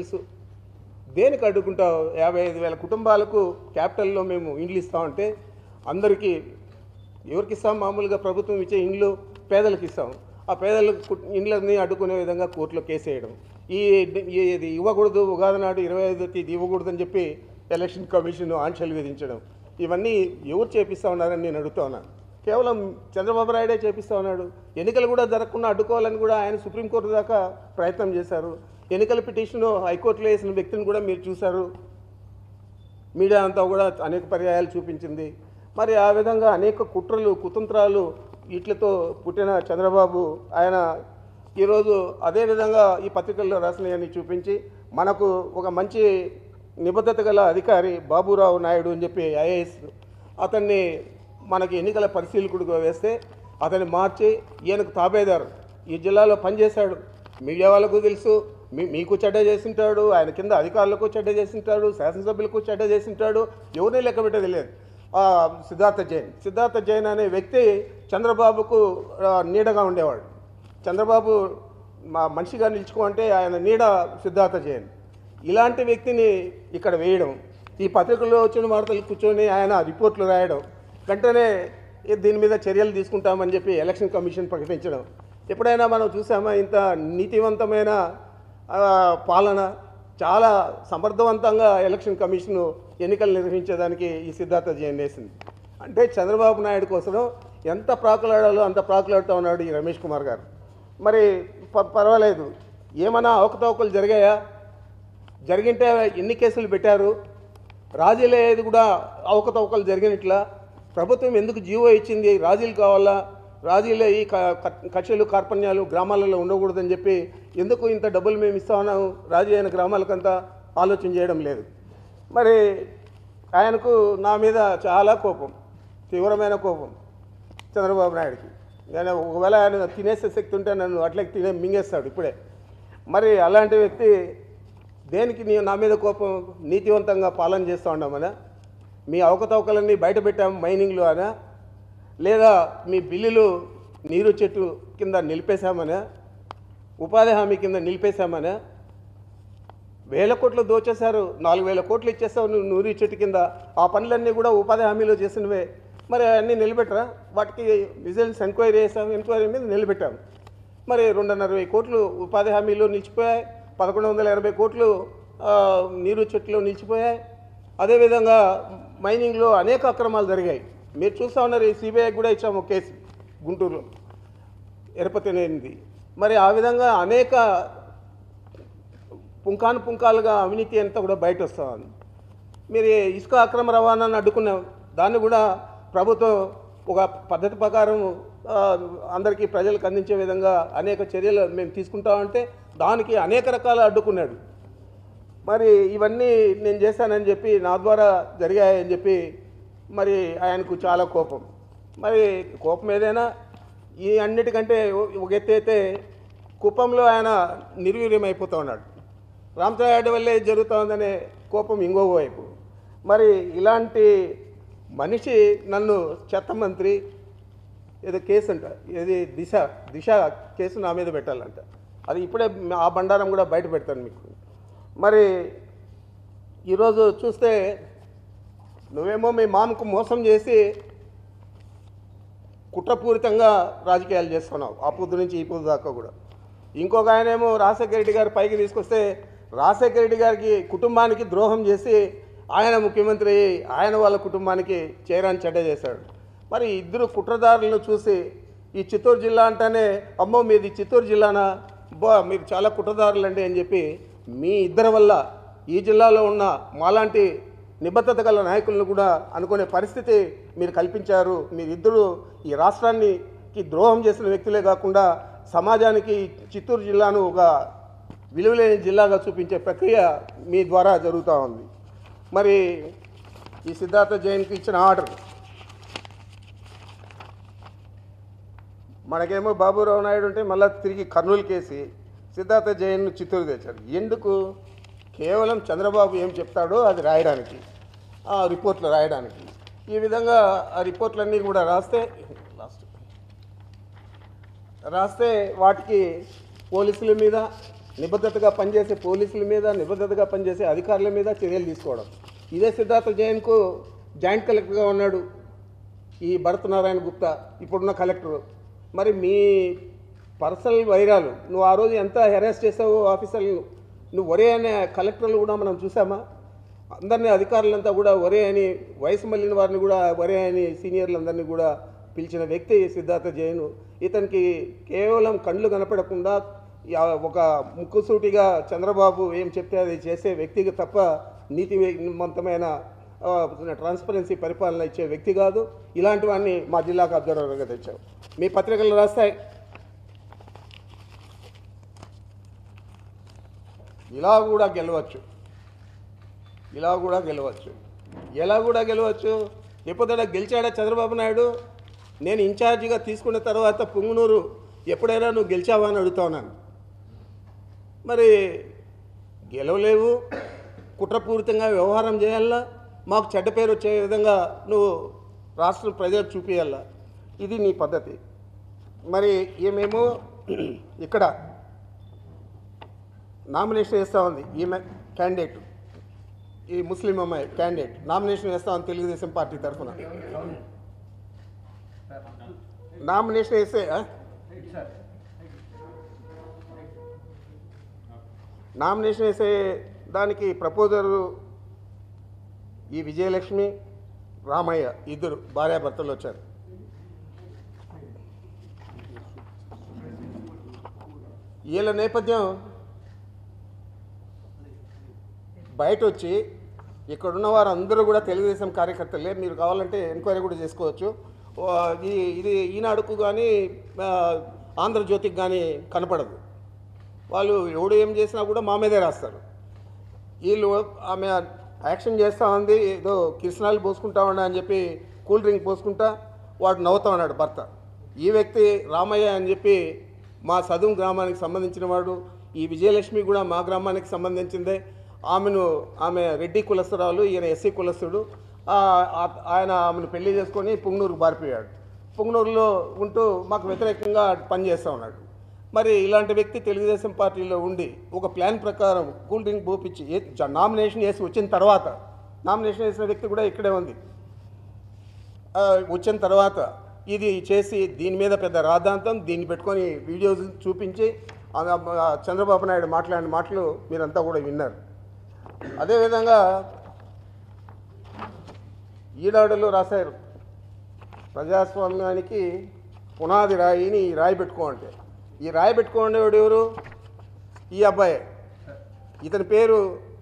తెలుసు దేనికి అడ్డుకుంటావు యాభై ఐదు వేల కుటుంబాలకు క్యాపిటల్లో మేము ఇండ్లు ఇస్తామంటే అందరికీ ఎవరికి ఇస్తాం మామూలుగా ప్రభుత్వం ఇచ్చే ఇండ్లు పేదలకు ఇస్తాం ఆ పేదలకు కు- ఇండ్లని అడ్డుకునే విధంగా కోర్టులో కేసు వేయడం ఈ ఈ- ఇది ఇవ్వకూడదు ఉగాది నాడు ఇరవై ఐదో తేదీ ఇవ్వకూడదు అని చెప్పి ఎలక్షన్ కమిషన్ ఆంక్షలు విధించడం ఇవన్నీ ఎవరు చేపిస్తా ఉన్నారని నేను అడుగుతా ఉన్నాను కేవలం చంద్రబాబు నాయుడే చేపిస్తా ఉన్నాడు ఎన్నికలు కూడా జరగకుండా అడ్డుకోవాలని కూడా ఆయన సుప్రీంకోర్టు దాకా ప్రయత్నం చేశారు ఎన్నికల పిటిషన్ హైకోర్టులో వేసిన వ్యక్తిని కూడా మీరు చూశారు మీడియా అంతా కూడా అనేక పర్యాయాలు చూపించింది మరి ఆ విధంగా అనేక కుట్రలు కుతంత్రాలు వీటితో పుట్టిన చంద్రబాబు ఆయన ఈరోజు అదే విధంగా ఈ పత్రికల్లో రాసినవన్నీ చూపించి మనకు ఒక మంచి నిబద్ధత గల అధికారి బాబురావు నాయుడు అని చెప్పి ఐఏఎస్ అతన్ని మనకి ఎన్నికల పరిశీలకుడిగా వేస్తే అతన్ని మార్చి ఈయనకు తాబేదారు ఈ జిల్లాలో పనిచేశాడు మీడియా వాళ్ళకు తెలుసు మీ మీకు చెడ్డ చేసింటాడు ఆయన కింద అధికారులకు చెడ్డ చేసింటాడు శాసనసభ్యులకు చెడ్డ చేసింటాడు ఎవరిని లెక్క పెట్టేది లేదు ఆ, సిద్ధార్థ జైన్ సిద్ధార్థ జైన్ అనే వ్యక్తి చంద్రబాబుకు ఆ, నీడగా ఉండేవాడు చంద్రబాబు మా మనిషిగా నిలుచుకో అంటే ఆయన నీడ సిద్ధార్థ జైన్ ఇలాంటి వ్యక్తిని ఇక్కడ వేయడం ఈ పత్రికల్లో వచ్చిన వార్తలు కూర్చొని ఆయన రిపోర్ట్లు రాయడం వెంటనే "ఏ, దీని మీద చర్యలు తీసుకుంటామని చెప్పి ఎలక్షన్ కమిషన్ ప్రకటించడం ఎప్పుడైనా మనం చూసామా ఇంత నీతివంతమైన ఆ, పాలన చాలా సమర్థవంతంగా ఎలక్షన్ కమిషన్ ఎన్నికలు నిర్వహించేదానికి ఈ సిద్ధార్థ జైన్ వేసింది అంటే చంద్రబాబు నాయుడు కోసం ఎంత ప్రాకులాడాలో అంత ప్రాకులాడుతూ ఉన్నాడు ఈ రమేష్ కుమార్ గారు మరి ప- పర్వాలేదు ఏమైనా అవకతవకలు జరిగాయా జరిగింటే ఎన్ని కేసులు పెట్టారు రాజీలు అయ్యేది కూడా అవకతవకలు జరిగినట్లా ప్రభుత్వం ఎందుకు జీవో ఇచ్చింది రాజీలు కావాలా రాజీలు ఈ క- క- కక్షలు కార్పణ్యాలు గ్రామాలలో ఉండకూడదని చెప్పి ఎందుకు ఇంత డబ్బులు మేము ఇస్తా ఉన్నాము రాజీ అయిన గ్రామాలకంతా ఆలోచన చేయడం లేదు మరి ఆయనకు నా మీద చాలా కోపం తీవ్రమైన కోపం చంద్రబాబు నాయుడుకి నేను ఒకవేళ ఆయన తినేసే శక్తి ఉంటే నన్ను అట్లే తినే మింగేస్తాడు ఇప్పుడే మరి అలాంటి వ్యక్తి దేనికి నీ నా మీద కోపం నీతివంతంగా పాలన చేస్తూ ఉన్నామనా మీ అవకతవకలన్నీ బయట పెట్టాం మైనింగ్లో అనా లేదా మీ బిల్లులు నీరు చెట్టు కింద నిలిపేశామనా ఉపాధి హామీ కింద నిలిపేశామనా వేల కోట్లు దోచేశారు నాలుగు వేల కోట్లు ఇచ్చేస్తావు నువ్వు నూరి చెట్టు కింద ఆ పనులన్నీ కూడా ఉపాధి హామీలో చేసినవే మరి అన్నీ నిలబెట్టరా వాటికి విజిలెన్స్ ఎంక్వైరీ చేసాం ఎంక్వైరీ మీద నిలబెట్టాం మరి రెండున్నర వెయ్యి కోట్లు ఉపాధి హామీలో నిలిచిపోయాయి పదకొండు వందల ఎనభై కోట్లు ఆ, నీరు చెట్లు నిలిచిపోయాయి అదేవిధంగా మైనింగ్లో అనేక అక్రమాలు జరిగాయి మీరు చూస్తూ ఉన్నారు ఈ సిబిఐకి కూడా ఇచ్చాము ఒక కేసు గుంటూరులో ఎరపతినేది మరి ఆ విధంగా అనేక పుంకాను పుంకాలుగా అవినీతి అంతా కూడా బయట వస్తూ ఉంది మీరు ఈ ఇసుక అక్రమ రవాణాను అడ్డుకున్నాం దాన్ని కూడా ప్రభుత్వం ఒక పద్ధతి ప్రకారం ఆ, అందరికీ ప్రజలకు అందించే విధంగా అనేక చర్యలు మేము తీసుకుంటామంటే దానికి అనేక రకాల అడ్డుకున్నాడు మరి ఇవన్నీ నేను చేశానని చెప్పి నా ద్వారా జరిగాయని చెప్పి మరి ఆయనకు చాలా కోపం మరి కోపం ఏదైనా ఈ అన్నిటికంటే ఓ- ఒక ఎత్తు అయితే కుప్పంలో ఆయన నిర్వీర్యం అయిపోతూ ఉన్నాడు రామచంద్రారెడ్డి వల్లే ఇది జరుగుతూ ఉందనే కోపం ఇంకో వైపు మరి ఇలాంటి మనిషి నన్ను చెత్త మంత్రి ఏదో కేసు అంట ఏది దిశ దిశ కేసు నా మీద పెట్టాలంట అది ఇప్పుడే ఆ బండారం కూడా బయట పెడతాను మీకు మరి ఈరోజు చూస్తే నువ్వేమో మీ మామకు మోసం చేసి కుట్రపూరితంగా రాజకీయాలు చేస్తున్నావు ఆ పొద్దు నుంచి ఈ పొద్దు దాకా కూడా ఇంకొక ఆయనేమో రాజశేఖర రెడ్డి గారు పైకి తీసుకొస్తే రాజశేఖర రెడ్డి గారికి కుటుంబానికి ద్రోహం చేసి ఆయన ముఖ్యమంత్రి అయ్యి ఆయన వాళ్ళ కుటుంబానికి చేరాని చెడ్డ చేశాడు మరి ఇద్దరు కుట్రదారులను చూసి ఈ చిత్తూరు జిల్లా అంటేనే అమ్మో మీది చిత్తూరు జిల్లానా బా మీరు చాలా కుట్రదారులండి అని చెప్పి మీ ఇద్దరి వల్ల ఈ జిల్లాలో ఉన్న మాలాంటి నిబద్ధత గల నాయకులను కూడా అనుకునే పరిస్థితి మీరు కల్పించారు మీరిద్దరూ ఈ రాష్ట్రానికి ద్రోహం చేసిన వ్యక్తులే కాకుండా సమాజానికి చిత్తూరు జిల్లాను ఒక విలువలేని జిల్లాగా చూపించే ప్రక్రియ మీ ద్వారా జరుగుతూ ఉంది మరి ఈ సిద్ధార్థ జైన్కి ఇచ్చిన ఆర్డర్ మనకేమో బాబురావు నాయుడు ఉంటే మళ్ళీ తిరిగి కర్నూలు కేసి సిద్ధార్థ జైన్ చిత్తూరు తెచ్చారు ఎందుకు కేవలం చంద్రబాబు ఏం చెప్తాడో అది రాయడానికి ఆ రిపోర్ట్లు రాయడానికి ఈ విధంగా ఆ రిపోర్ట్లన్నీ కూడా రాస్తే లాస్ట్ రాస్తే వాటికి పోలీసుల మీద నిబద్ధతగా పనిచేసే పోలీసుల మీద నిబద్ధతగా పనిచేసే అధికారుల మీద చర్యలు తీసుకోవడం ఇదే సిద్ధార్థ జైన్కు జాయింట్ కలెక్టర్గా ఉన్నాడు ఈ భరత్ నారాయణ గుప్తా ఇప్పుడున్న కలెక్టర్ మరి మీ పర్సనల్ వైరాలు నువ్వు ఆ రోజు ఎంత హెరాస్ చేసావు ఆఫీసర్లు నువ్వు ఒరే అనే కలెక్టర్లు కూడా మనం చూసామా అందరినీ అధికారులంతా కూడా ఒరే అని వయసు మళ్ళిన వారిని కూడా ఒరే అని సీనియర్లందరినీ కూడా పిలిచిన వ్యక్తి సిద్ధార్థ జైన్ ఇతనికి కేవలం కళ్ళు కనపడకుండా యా- ఒక ముక్కుసూటిగా చంద్రబాబు ఏం చెప్తే అది చేసే వ్యక్తికి తప్ప నీతివంతమైన ఆ, ట్రాన్స్పరెన్సీ పరిపాలన ఇచ్చే వ్యక్తి కాదు ఇలాంటివన్నీ మా జిల్లాకు అబ్జర్వర్గా తెచ్చాం మీ పత్రికలు రాస్తాయి ఇలా కూడా గెలవచ్చు ఇలా కూడా గెలవచ్చు ఎలా కూడా గెలవచ్చు ఎప్పుడైనా గెలిచాడా చంద్రబాబు నాయుడు నేను ఇన్ఛార్జిగా తీసుకున్న తర్వాత పుంగునూరు ఎప్పుడైనా నువ్వు గెలిచావా అని అడుగుతా ఉన్నాను మరి గెలవలేవు కుట్రపూరితంగా వ్యవహారం చేయాలా మాకు చెడ్డ పేరు వచ్చే విధంగా నువ్వు రాష్ట్ర ప్రజలకు చూపించాలా ఇది నీ పద్ధతి మరి ఈమెమో ఇక్కడ నామినేషన్ వేస్తూ ఉంది ఈమె క్యాండిడేట్ ఈ ముస్లిం అమ్మాయి క్యాండిడేట్ నామినేషన్ వేస్తా ఉంది తెలుగుదేశం పార్టీ తరఫున నామినేషన్ వేస్తే ఆ? నామినేషన్ వేసే దానికి ప్రపోజర్ ఈ విజయలక్ష్మి రామయ్య ఇద్దరు భార్యాభర్తలు వచ్చారు వీళ్ళ నేపథ్యం బయట వచ్చి ఇక్కడున్న వారు అందరూ కూడా తెలుగుదేశం కార్యకర్తలే మీరు కావాలంటే ఎంక్వైరీ కూడా చేసుకోవచ్చు ఓ, ఈ ఇది ఈనాడుకు కానీ ఆ, ఆంధ్రజ్యోతికి కానీ కనపడదు వాళ్ళు ఎవడు ఏం చేసినా కూడా మా మీదే రాస్తారు వీళ్ళు ఆమె యాక్షన్ చేస్తూ ఉంది ఏదో కిరసనాలు పోసుకుంటా ఉన్నా అని చెప్పి కూల్ డ్రింక్ పోసుకుంటా వాడు నవ్వుతా ఉన్నాడు భర్త ఈ వ్యక్తి రామయ్య అని చెప్పి మా చదువు గ్రామానికి సంబంధించిన వాడు ఈ విజయలక్ష్మి కూడా మా గ్రామానికి సంబంధించిందే ఆమెను ఆమె రెడ్డి కులస్తురాలు ఈయన ఎస్సీ కులస్తుడు ఆ, ఆ- ఆయన ఆమెను పెళ్లి చేసుకొని పుంగనూరుకు బారిపోయాడు పుంగనూరులో ఉంటూ మాకు వ్యతిరేకంగా పనిచేస్తూ ఉన్నాడు మరి ఇలాంటి వ్యక్తి తెలుగుదేశం పార్టీలో ఉండి ఒక ప్లాన్ ప్రకారం కూల్ డ్రింక్ పోపించి ఏ- జ- నామినేషన్ వేసి వచ్చిన తర్వాత నామినేషన్ వేసిన వ్యక్తి కూడా ఇక్కడే ఉంది ఆ, వచ్చిన తర్వాత ఇది చేసి దీని మీద పెద్ద రాద్ధాంతం దీన్ని పెట్టుకొని వీడియోస్ చూపించి ఆ, ఆ, చంద్రబాబు నాయుడు మాట్లాడిన మాటలు మీరంతా కూడా విన్నారు అదేవిధంగా ఈనాడులో రాశారు ప్రజాస్వామ్యానికి పునాది రాయిని ఈ రాయి పెట్టుకో అంటే ఈ రాయి పెట్టుకోండేవాడు ఎవరు ఈ అబ్బాయి ఇతని పేరు